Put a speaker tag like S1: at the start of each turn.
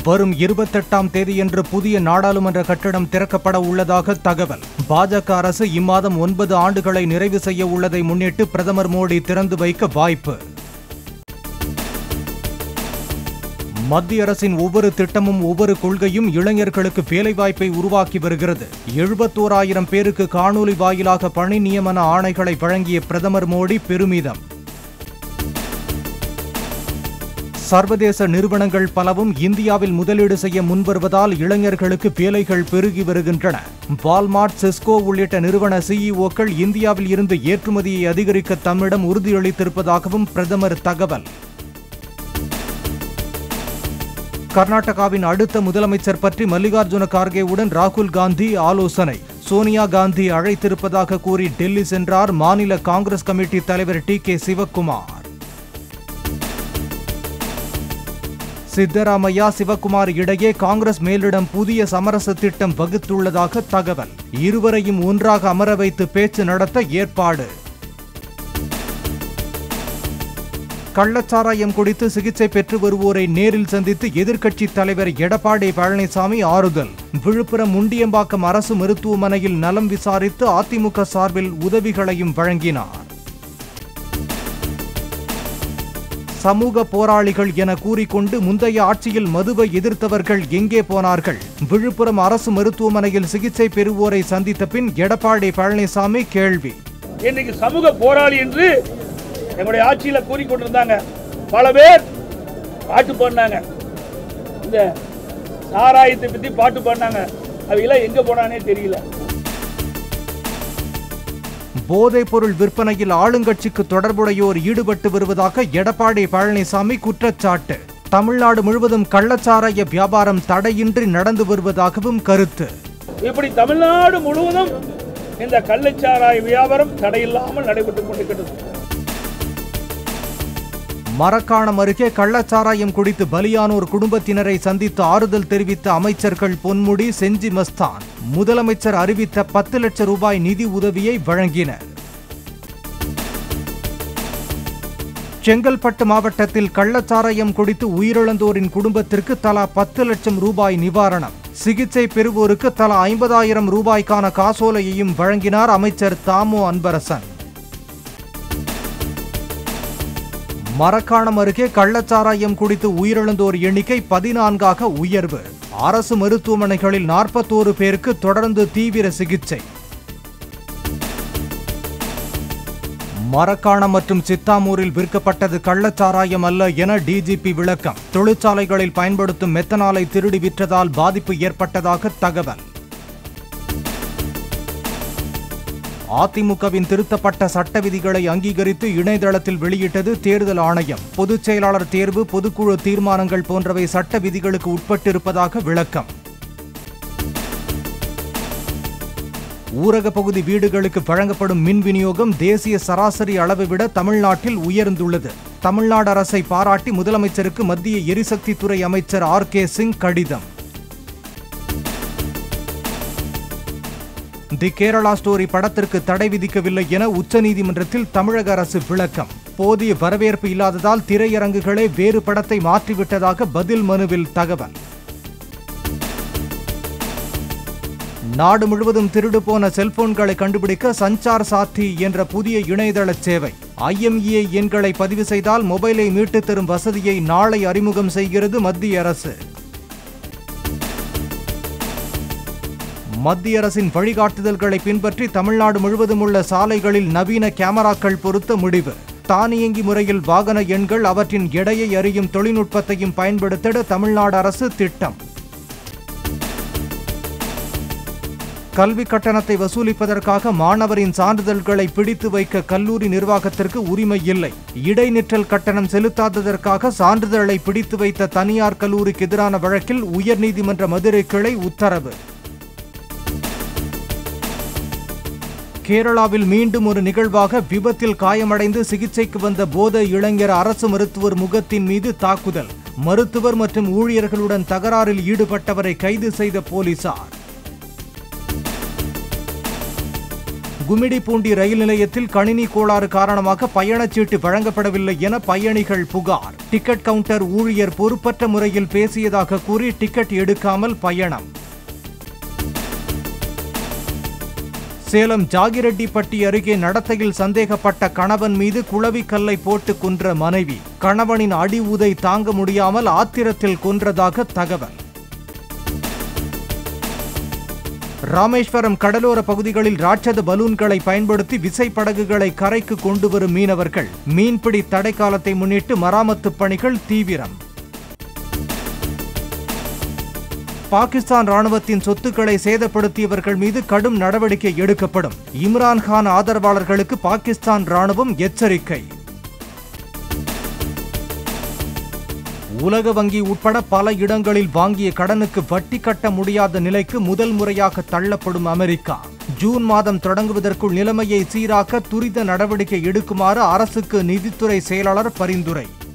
S1: வரும் இருபத்தெட்டாம் தேதியன்று புதிய நாடாளுமன்ற கட்டடம் திறக்கப்பட உள்ளதாக தகவல் பாஜக அரசு இம்மாதம் ஒன்பது ஆண்டுகளை நிறைவு செய்ய உள்ளதை முன்னிட்டு பிரதமர் மோடி திறந்து வைக்க வாய்ப்பு மத்திய அரசின் ஒவ்வொரு திட்டமும் ஒவ்வொரு கொள்கையும் இளைஞர்களுக்கு வேலைவாய்ப்பை உருவாக்கி வருகிறது எழுபத்தோராயிரம் பேருக்கு காணொலி வாயிலாக பணி நியமன ஆணைகளை வழங்கிய பிரதமர் மோடி பெருமிதம் சர்வதேச நிறுவனங்கள் பலவும் இந்தியாவில் முதலீடு செய்ய முன்வருவதால் இளைஞர்களுக்கு வேலைகள் பெருகி வருகின்றன வால்மார்ட் சிஸ்கோ உள்ளிட்ட நிறுவன சிஇஓக்கள் இந்தியாவில் இருந்து ஏற்றுமதியை அதிகரிக்க தம்மிடம் உறுதியளித்திருப்பதாகவும் பிரதமர் தகவல் கர்நாடகாவின் அடுத்த முதலமைச்சர் பற்றி மல்லிகார்ஜுன கார்கேவுடன் ராகுல் காந்தி ஆலோசனை சோனியா காந்தி அழைத்திருப்பதாக கூறி டெல்லி சென்றார் மாநில காங்கிரஸ் கமிட்டி தலைவர் டி கே சிவக்குமார் சித்தராமையா சிவக்குமார் இடையே காங்கிரஸ் மேலிடம் புதிய சமரச திட்டம் வகுத்துள்ளதாக தகவல் இருவரையும் ஒன்றாக அமர வைத்து பேச்சு நடத்த ஏற்பாடு கள்ளச்சாராயம் குடித்து சிகிச்சை பெற்று வருவோரை நேரில் சந்தித்து எதிர்க்கட்சி தலைவர் எடப்பாடி பழனிசாமி ஆறுதல் விழுப்புரம் முண்டியம்பாக்கம் அரசு மருத்துவமனையில் நலம் விசாரித்து அதிமுக சார்பில் உதவிகளையும் வழங்கினார் சமூக போராளிகள் என கூறிக்கொண்டு முந்தைய ஆட்சியில் மதுவை எதிர்த்தவர்கள் எங்கே போனார்கள் விழுப்புரம் அரசு மருத்துவமனையில் சிகிச்சை பெறுவோரை சந்தித்த பின் எடப்பாடி பழனிசாமி கேள்வி
S2: இன்னைக்கு சமூக போராளி என்று எங்களுடைய ஆட்சியில கூறிக்கொண்டிருந்தாங்க பல பேர் பாட்டு பாடினாங்க இந்த சாராயத்தை பத்தி பாட்டு பாடினாங்க அவையெல்லாம் எங்க போனானே தெரியல
S1: போதைப் பொருள் விற்பனையில் ஆளுங்கட்சிக்கு தொடர்புடையோர் ஈடுபட்டு வருவதாக எடப்பாடி பழனிசாமி குற்றச்சாட்டு தமிழ்நாடு முழுவதும் கள்ளச்சாராய வியாபாரம் தடையின்றி நடந்து வருவதாகவும் கருத்து
S2: இப்படி தமிழ்நாடு முழுவதும் இந்த கள்ளச்சாராய வியாபாரம் தடையில்லாமல் நடைபெற்றுக் கொண்டிருக்கிறது
S1: மரக்காணம் அருகே கள்ளச்சாராயம் குடித்து பலியானோர் குடும்பத்தினரை சந்தித்து ஆறுதல் தெரிவித்த அமைச்சர்கள் பொன்முடி செஞ்சி மஸ்தான் முதலமைச்சர் அறிவித்த பத்து லட்சம் ரூபாய் நிதி உதவியை வழங்கினர் செங்கல்பட்டு மாவட்டத்தில் கள்ளச்சாராயம் குடித்து உயிரிழந்தோரின் குடும்பத்திற்கு தலா பத்து லட்சம் ரூபாய் நிவாரணம் சிகிச்சை பெறுவோருக்கு தலா ஐம்பதாயிரம் ரூபாய்க்கான காசோலையையும் வழங்கினார் அமைச்சர் தாமோ அன்பரசன் மரக்காணம் அருகே கள்ளச்சாராயம் குடித்து உயிரிழந்தோர் எண்ணிக்கை பதினான்காக உயர்வு அரசு மருத்துவமனைகளில் நாற்பத்தோரு பேருக்கு தொடர்ந்து தீவிர சிகிச்சை மரக்காணம் மற்றும் சித்தாமூரில் விற்கப்பட்டது கள்ளச்சாராயம் அல்ல என டிஜிபி விளக்கம் தொழிற்சாலைகளில் பயன்படுத்தும் மெத்தனாலை திருடி விற்றதால் பாதிப்பு ஏற்பட்டதாக தகவல் அதிமுகவின் திருத்தப்பட்ட சட்ட விதிகளை அங்கீகரித்து இணையதளத்தில் வெளியிட்டது தேர்தல் ஆணையம் பொதுச் செயலாளர் தேர்வு பொதுக்குழு தீர்மானங்கள் போன்றவை சட்ட விதிகளுக்கு உட்பட்டிருப்பதாக விளக்கம் ஊரக பகுதி வீடுகளுக்கு வழங்கப்படும் மின் விநியோகம் தேசிய சராசரி அளவை விட தமிழ்நாட்டில் உயர்ந்துள்ளது தமிழ்நாடு அரசை பாராட்டி முதலமைச்சருக்கு மத்திய எரிசக்தித்துறை அமைச்சர் ஆர் கே சிங் கடிதம் தி கேரளா ஸ்டோரி படத்திற்கு தடை விதிக்கவில்லை என உச்சநீதிமன்றத்தில் தமிழக அரசு விளக்கம் போதிய வரவேற்பு இல்லாததால் திரையரங்குகளே வேறு படத்தை மாற்றிவிட்டதாக பதில் மனுவில் தகவல் நாடு முழுவதும் திருடு போன செல்போன்களை கண்டுபிடிக்க சஞ்சார் சாத்தி என்ற புதிய இணையதள சேவை ஐஎம்இஐ எண்களை பதிவு செய்தால் மொபைலை மீட்டுத் தரும் வசதியை நாளை அறிமுகம் செய்கிறது மத்திய அரசு மத்திய அரசின் வழிகாட்டுதல்களை பின்பற்றி தமிழ்நாடு முழுவதும் உள்ள சாலைகளில் நவீன கேமராக்கள் பொருத்த முடிவு தானியங்கி முறையில் வாகன எண்கள் அவற்றின் எடையை அறியும் தொழில்நுட்பத்தையும் பயன்படுத்திட தமிழ்நாடு அரசு திட்டம் கல்வி கட்டணத்தை வசூலிப்பதற்காக மாணவரின் சான்றிதழ்களை பிடித்து வைக்க கல்லூரி நிர்வாகத்திற்கு உரிமை இல்லை இடைநிற்றல் கட்டணம் செலுத்தாததற்காக சான்றிதழை பிடித்து வைத்த தனியார் கல்லூரிக்கு எதிரான வழக்கில் உயர்நீதிமன்ற மதுரை கிளை உத்தரவு கேரளாவில் மீண்டும் ஒரு நிகழ்வாக விபத்தில் காயமடைந்து சிகிச்சைக்கு வந்த போதை இளைஞர் அரசு மருத்துவர் முகத்தின் மீது தாக்குதல் மருத்துவர் மற்றும் ஊழியர்களுடன் தகராறில் ஈடுபட்டவரை கைது செய்த போலீசார் கும்மிடிப்பூண்டி ரயில் நிலையத்தில் கணினி கோளாறு காரணமாக பயணச்சீட்டு வழங்கப்படவில்லை என பயணிகள் புகார் டிக்கெட் கவுண்டர் ஊழியர் பொறுப்பற்ற முறையில் பேசியதாக கூறி டிக்கெட் எடுக்காமல் பயணம் சேலம் ஜாகிரெட்டிப்பட்டி அருகே நடத்தையில் சந்தேகப்பட்ட கணவன் மீது குளவிக்கல்லை போட்டு கொன்ற மனைவி கணவனின் அடி உதை தாங்க முடியாமல் ஆத்திரத்தில் கொன்றதாக தகவல் ராமேஸ்வரம் கடலோர பகுதிகளில் ராட்சத பலூன்களை பயன்படுத்தி விசைப்படகுகளை கரைக்கு கொண்டு வரும் மீனவர்கள் மீன்பிடி தடை காலத்தை முன்னிட்டு மராமத்து பணிகள் தீவிரம் பாகிஸ்தான் ராணுவத்தின் சொத்துக்களை சேதப்படுத்தியவர்கள் மீது கடும் நடவடிக்கை எடுக்கப்படும் இம்ரான்கான் ஆதரவாளர்களுக்கு பாகிஸ்தான் ராணுவம் எச்சரிக்கை உலக வங்கி உட்பட பல இடங்களில் வாங்கிய கடனுக்கு வட்டி கட்ட முடியாத நிலைக்கு முதல் முறையாக தள்ளப்படும் அமெரிக்கா ஜூன் மாதம் தொடங்குவதற்குள் நிலைமையை சீராக்க துரித நடவடிக்கை எடுக்குமாறு அரசுக்கு நிதித்துறை செயலாளர் பரிந்துரை